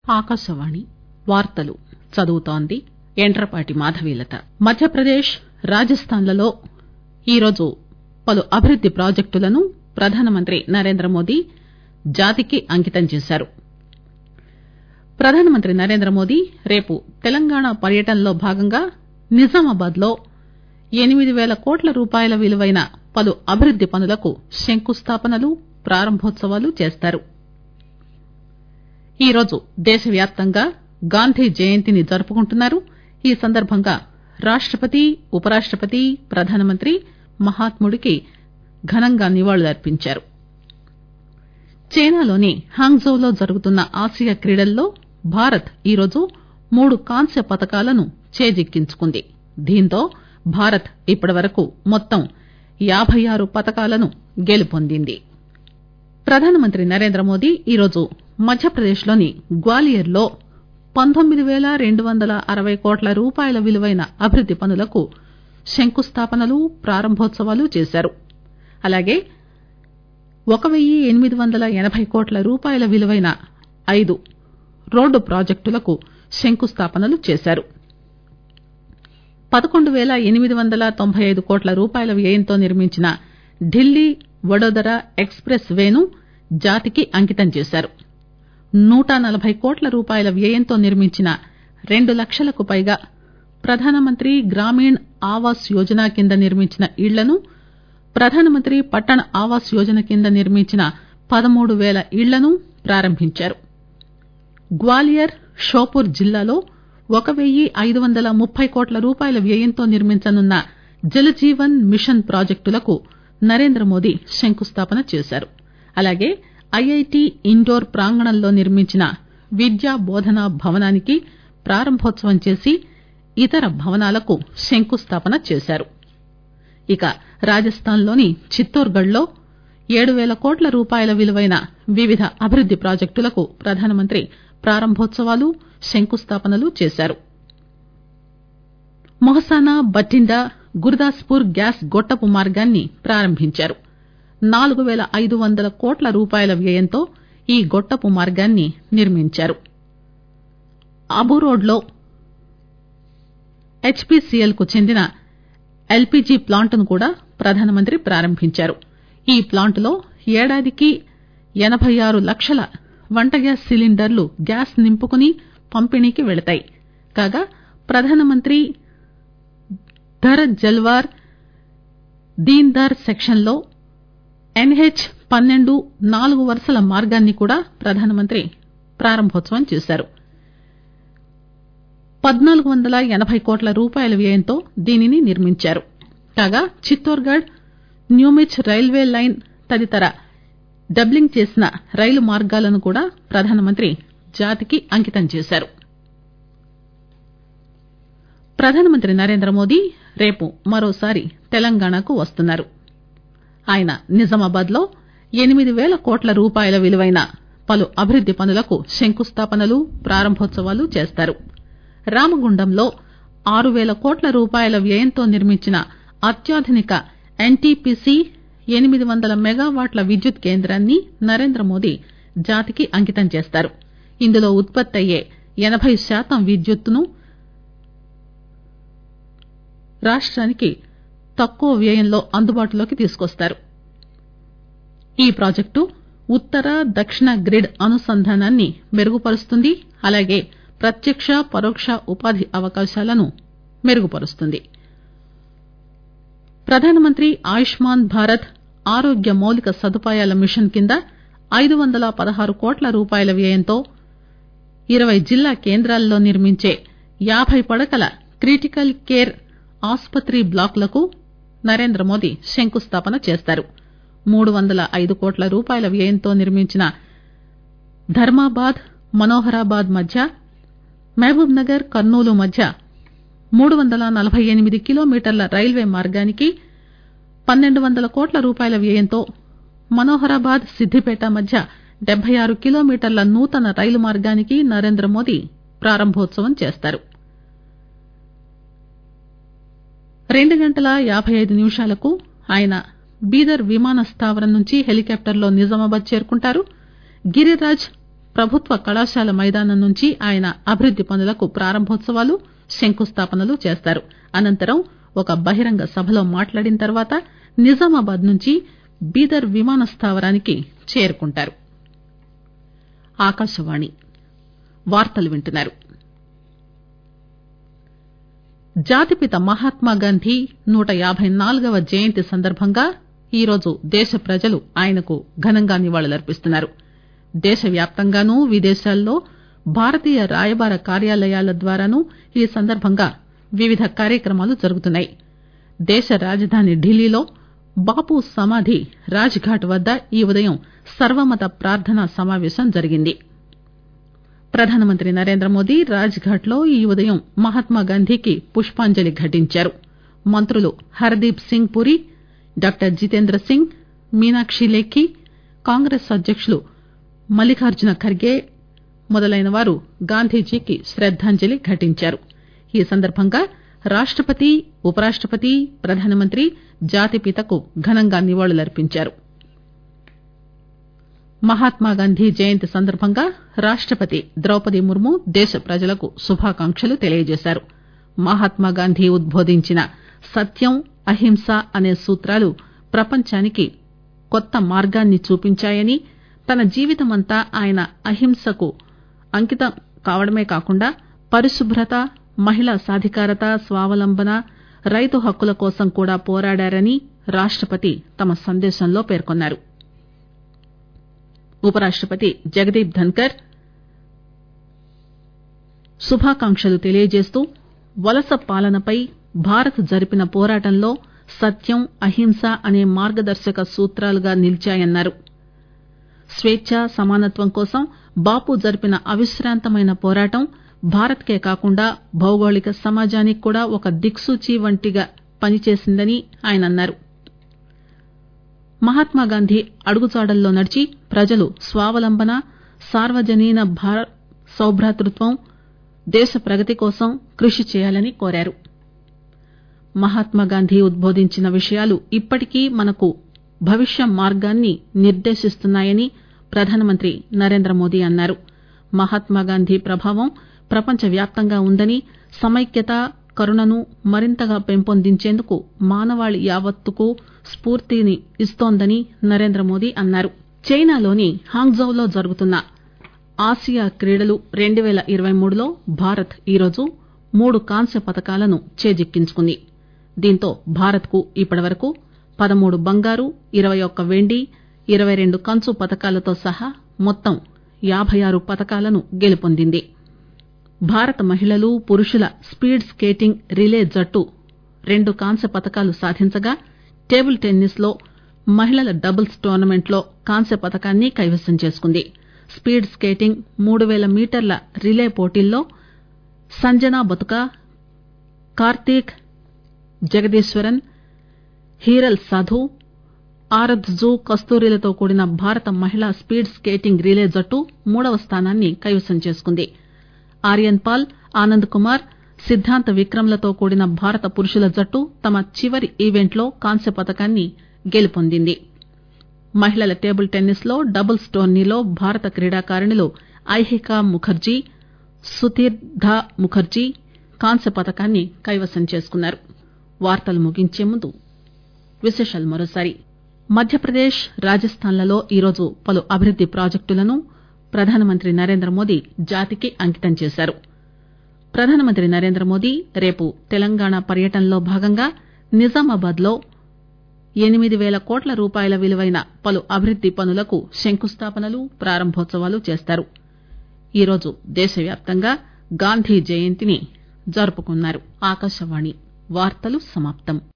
ఆకాశవాణి వార్తలు చదువుతోంది యంట్రపాటి మాధవీలత మధ్యప్రదేశ్ రాజస్థాన్ లలో ఈరోజు పలు అభివృద్ది ప్రాజెక్టులను ప్రధానమంత్రి నరేంద్రమోదీ జాతికి అంకితం చేశారు ప్రధానమంత్రి నరేంద్రమోదీ రేపు తెలంగాణ పర్యటనలో భాగంగా నిజామాబాద్ లో ఎనిమిది పేల కోట్ల రూపాయల విలువైన పలు అభివృద్ది పనులకు శంకుస్థాపనలు ప్రారంభోత్సవాలు చేస్తారు ఈరోజు దేశవ్యాప్తంగా గాంధీ జయంతిని జరుపుకుంటున్నారు ఈ సందర్బంగా రాష్టపతి ఉపరాష్టపతి ప్రధానమంత్రి మహాత్ముడికి ఘనంగా నివాళులర్పించారు చైనాలోని హాంగ్జౌలో జరుగుతున్న ఆసియా క్రీడల్లో భారత్ ఈరోజు మూడు కాంస్య పతకాలను చేజిక్కించుకుంది దీంతో భారత్ ఇప్పటివరకు మొత్తం యాబై ఆరు పతకాలను గెలుపొందింది ప్రధానమంత్రి నరేంద్రమోదీ ఈరోజు మధ్యప్రదేశ్ లోని గ్వాలియర్ లో పంతొమ్మిది పేల రెండు వందల అరవై కోట్ల రూపాయల విలువైన అభివృద్ది పనులకు శంకుస్థాపనలు ప్రారంభోత్సవాలు చేశారు అలాగే ఒక వెయ్యి ఎనిమిది వందల ఎనబై కోట్ల రూపాయల విలువైన ఐదు రోడ్డు ప్రాజెక్టులకు శంకుస్థాపనలు చేశారు పదకొండు పేల ఎనిమిది వందల తొంభై ఐదు కోట్ల రూపాయల వ్యయంతో నిర్మించిన ఢిల్లీ వడోదరా ఎక్స్ ప్రెస్ పేను జాతికి అంకితం చేశారు నూట నలబై కోట్ల రూపాయల వ్యయంతో నిర్మించిన రెండు లక్షలకు పైగా ప్రధానమంత్రి గ్రామీణ్ ఆవాస్ యోజన కింద నిర్మించిన ఇళ్లను ప్రధానమంత్రి పట్టణ ఆవాస్ యోజన కింద నిర్మించిన పదమూడు పేల ఇళ్లను ప్రారంభించారు గ్వాలియర్ షోపూర్ జిల్లాలో ఒక వెయ్యి ఐదు వందల ముప్పై కోట్ల రూపాయల వ్యయంతో నిర్మించనున్న జల్ జీవన్ మిషన్ ప్రాజెక్టులకు నరేంద్రమోదీ శంకుస్థాపన చేశారు అలాగే ఐఐటి ఇండోర్ ప్రాంగణంలో నిర్మించిన విద్యా బోధనా భవనానికి ప్రారంభోత్సవం చేసి ఇతర భవనాలకు శంకుస్థాపన చేశారు ఇక రాజస్థాన్ లోని చిత్తోర్ గఢ్ లో ఏడు పేల కోట్ల రూపాయల విలువైన వివిధ అభివృద్ది ప్రాజెక్టులకు ప్రధానమంత్రి ప్రారంభోత్సవాలు శంకుస్థాపనలు చేశారు మొహసానా బఠిండా గురుదాస్ పూర్ గ్యాస్ గొట్టపు మార్గాన్ని ప్రారంభించారు నాలుగు పేల ఐదు వందల కోట్ల రూపాయల వ్యయంతో ఈ గొట్టపు మార్గాన్ని నిర్మించారు అబురోడ్ లో హెచ్పీసీఎల్ కు చెందిన ఎల్పీజీ ప్లాంట్ ను కూడా ప్రధానమంత్రి ప్రారంభించారు ఈ ప్లాంట్ లో ఏడాదికి ఎనబై ఆరు లక్షల వంట గ్యాస్ సిలిండర్లు గ్యాస్ నింపుకుని పంపిణీకి వెళతాయి కాగా ప్రధానమంత్రి ధర్ జల్వార్ దీన్ దార్ సెక్షన్ లో ఎన్హెచ్ పన్నెండు నాలుగు వరుసల మార్గాన్ని కూడా ప్రధానమంత్రి ప్రారంభోత్సవం చేశారు పద్నాలుగు వందల ఎనబై కోట్ల రూపాయల వ్యయంతో దీనిని నిర్మించారు కాగా Chittorgarh Neemuch railway line తదితర డబ్లింగ్ చేసిన రైలు మార్గాలను కూడా ప్రధానమంత్రి జాతికి అంకితం చేశారు ప్రధానమంత్రి నరేంద్రమోదీ రేపు మరోసారి తెలంగాణకు వస్తున్నారు ఆయన నిజామాబాద్ లో ఎనిమిది పేల కోట్ల రూపాయల విలువైన పలు అభివృద్ది పనులకు శంకుస్థాపనలు ప్రారంభోత్సవాలు చేస్తారు రామగుండంలో ఆరు పేల కోట్ల రూపాయల వ్యయంతో నిర్మించిన అత్యాధునిక ఎన్టీపీసీ ఎనిమిది వందల మెగావాట్ల విద్యుత్ కేంద్రాన్ని నరేంద్రమోదీ జాతికి అంకితం చేస్తారు ఇందులో ఉత్పత్తి అయ్యే ఎనబై శాతం విద్యుత్తును రాష్టానికి తక్కువ వ్యయంలో అందుబాటులోకి తీసుకొస్తారు ఈ ప్రాజెక్టు ఉత్తర దక్షిణ గ్రిడ్ అనుసంధానాన్ని మెరుగుపరుస్తుంది అలాగే ప్రత్యక్ష పరోక్ష ఉపాధి అవకాశాలను మెరుగుపరుస్తుంది ప్రధానమంత్రి ఆయుష్మాన్ భారత్ ఆరోగ్య మౌలిక సదుపాయాల మిషన్ కింద ఐదు వందల పదహారు కోట్ల రూపాయల వ్యయంతో ఇరవై జిల్లా కేంద్రాల్లో నిర్మించే యాబై పడకల క్రిటికల్ కేర్ ఆసుపత్రి బ్లాకులకు నరేంద్రమోదీ శంకుస్థాపన చేస్తారు మూడు వందల ఐదు కోట్ల రూపాయల వ్యయంతో నిర్మించిన ధర్మాబాద్ మనోహరాబాద్ మధ్య మహబూబ్ నగర్ కర్నూలు మధ్య మూడు వందల నలబై ఎనిమిది కిలోమీటర్ల రైల్వే మార్గానికి పన్నెండు వందల కోట్ల రూపాయల వ్యయంతో మనోహరాబాద్ సిద్దిపేట మధ్య డెబ్బై ఆరు కిలోమీటర్ల నూతన రైలు మార్గానికి నరేంద్రమోదీ ప్రారంభోత్సవం చేస్తారు రెండు గంటల యాబై ఐదు నిమిషాలకు ఆయన బీదర్ విమానస్థావరం నుంచి హెలికాప్టర్లో నిజామాబాద్ చేరుకుంటారు గిరిరాజ్ ప్రభుత్వ కళాశాల మైదానం నుంచి ఆయన అభివృద్ది పనులకు ప్రారంభోత్సవాలు శంకుస్థాపనలు చేస్తారు అనంతరం ఒక బహిరంగ సభలో మాట్లాడిన తర్వాత నిజామాబాద్ నుంచి బీదర్ విమానస్థావరానికి చేరుకుంటారు ఆకాశవాణి వార్తలు వింటున్నారు జాతిపిత మహాత్మాగాంధీ నూట యాబై నాలుగవ జయంతి సందర్భంగా ఈరోజు దేశ ప్రజలు ఆయనకు ఘనంగా నివాళులర్పిస్తున్నారు దేశవ్యాప్తంగానూ విదేశాల్లో భారతీయ రాయబార కార్యాలయాల ద్వారానూ ఈ సందర్భంగా వివిధ కార్యక్రమాలు జరుగుతున్నాయి దేశ రాజధాని ఢిల్లీలో బాపు సమాధి రాజ్ ఘాట్ వద్ద ఈ ఉదయం సర్వమత ప్రార్థనా సమావేశం జరిగింది ప్రధానమంత్రి నరేంద్రమోదీ రాజ్ ఘాట్ లో ఈ ఉదయం మహాత్మాగాంధీకి పుష్పాంజలి ఘటించారు మంత్రులు హర్దీప్ సింగ్ పురి డాక్టర్ జితేంద్ర సింగ్ మీనాక్షి లేఖి కాంగ్రెస్ అధ్యకులు మల్లికార్జున ఖర్గే మొదలైన వారు గాంధీజీకి శ్రద్దాంజలి ఘటించారు ఈ సందర్భంగా రాష్టపతి ఉపరాష్టపతి ప్రధానమంత్రి జాతిపితకు ఘనంగా నివాళులర్పించారు మహాత్మాగాంధీ జయంతి సందర్భంగా రాష్టపతి ద్రౌపది ముర్ము దేశ ప్రజలకు శుభాకాంక్షలు తెలియజేశారు మహాత్మాగాంధీ ఉద్బోధించిన సత్యం అహింస అనే సూత్రాలు ప్రపంచానికి కొత్త మార్గాన్ని చూపించాయని తన జీవితమంతా ఆయన అహింసకు అంకితం కావడమే కాకుండా పరిశుభ్రత మహిళా సాధికారత స్వావలంబన రైతు హక్కుల కోసం కూడా పోరాడారని రాష్టపతి తమ సందేశంలో పేర్కొన్నారు ఉపరాష్టపతి జగదీప్ ధన్కర్ శుభాకాంక్షలు తెలియజేస్తూ వలస పాలనపై భారత్ జరిపిన పోరాటంలో సత్యం అహింస అనే మార్గదర్శక సూత్రాలుగా నిలిచాయన్నారు స్వేచ్ఛ సమానత్వం కోసం బాపు జరిపిన అవిశ్రాంతమైన పోరాటం భారత్ కే కాకుండా భౌగోళిక సమాజానికి కూడా ఒక దిక్సూచి వంటిగా పనిచేసిందని ఆయన అన్నారు మహాత్మాగాంధీ అడుగుజాడల్లో నడిచి ప్రజలు స్వావలంబన సార్వజనీన సౌభ్రాతృత్వం దేశ ప్రగతి కోసం కృషి చేయాలని కోరారు మహాత్మాగాంధీ ఉద్బోధించిన విషయాలు ఇప్పటికీ మనకు భవిష్య మార్గాన్ని నిర్దేశిస్తున్నాయని ప్రధానమంత్రి నరేంద్రమోదీ అన్నారు మహాత్మాగాంధీ ప్రభావం ప్రపంచవ్యాప్తంగా ఉందని సమైక్యత కరుణను మరింతగా పెంపొందించేందుకు మానవాళి యావత్తుకు స్పూర్తిని ఇస్తోందని నరేంద్రమోదీ అన్నారు చైనాలోని హాంగ్జౌలో జరుగుతున్న ఆసియా క్రీడలు రెండు పేల ఇరవై మూడులో భారత్ ఈరోజు మూడు కాంస్య పతకాలను చేజిక్కించుకుంది దీంతో భారత్ కు ఇప్పటివరకు పదమూడు బంగారు ఇరవై ఒక్క వెండి ఇరవై రెండు కంచు పతకాలతో సహా మొత్తం యాబై ఆరు పతకాలను గెలుపొందింది భారత మహిళలు పురుషుల స్పీడ్ స్కేటింగ్ రిలే జట్టు రెండు కాంస్య పతకాలు సాధించగా టేబుల్ టెన్నిస్ లో మహిళల డబుల్స్ టోర్నమెంట్ లో కాంస్య పతకాన్ని కైవసం చేసుకుంది స్పీడ్ స్కేటింగ్ మూడు పేల మీటర్ల రిలే పోటీల్లో సంజనా బతుక కార్తీక్ జగదీశ్వరన్ హీరల్ సాధు ఆరధ్జు కస్తూరిలతో కూడిన భారత మహిళా స్పీడ్ స్కేటింగ్ రిలే జట్టు మూడవ స్థానాన్ని కైవసం చేసుకుంది ఆర్యన్ పాల్ ఆనంద్ కుమార్ సిద్దాంత్ విక్రమ్లతో కూడిన భారత పురుషుల జట్టు తమ చివరి ఈవెంట్లో కాంస్య పతకాన్ని గెలుపొందింది మహిళల టేబుల్ టెన్నిస్ లో డబుల్స్ టోర్నీలో భారత క్రీడాకారిణులు ఐహికా ముఖర్జీ సుతీర్ధ ముఖర్జీ కాంస్య పతకాన్ని కైవసం చేసుకున్నారు వార్తలు ముగించే ముందు విశేషాలు మరోసారి మధ్యప్రదేశ్ రాజస్థాన్లలో ఈరోజు పలు అభివృద్ది ప్రాజెక్టులను ప్రధానమంత్రి నరేంద్రమోదీ జాతికి అంకితం చేశారు ప్రధానమంత్రి నరేంద్రమోదీ రేపు తెలంగాణ పర్యటనలో భాగంగా నిజామాబాద్ లో ఎనిమిది పేల కోట్ల రూపాయల విలువైన పలు అభివృద్ది పనులకు శంకుస్థాపనలు ప్రారంభోత్సవాలు చేస్తారు ఈరోజు దేశవ్యాప్తంగా గాంధీ జయంతిని జరుపుకున్నారు ఆకాశవాణి వార్తలు సమాప్తం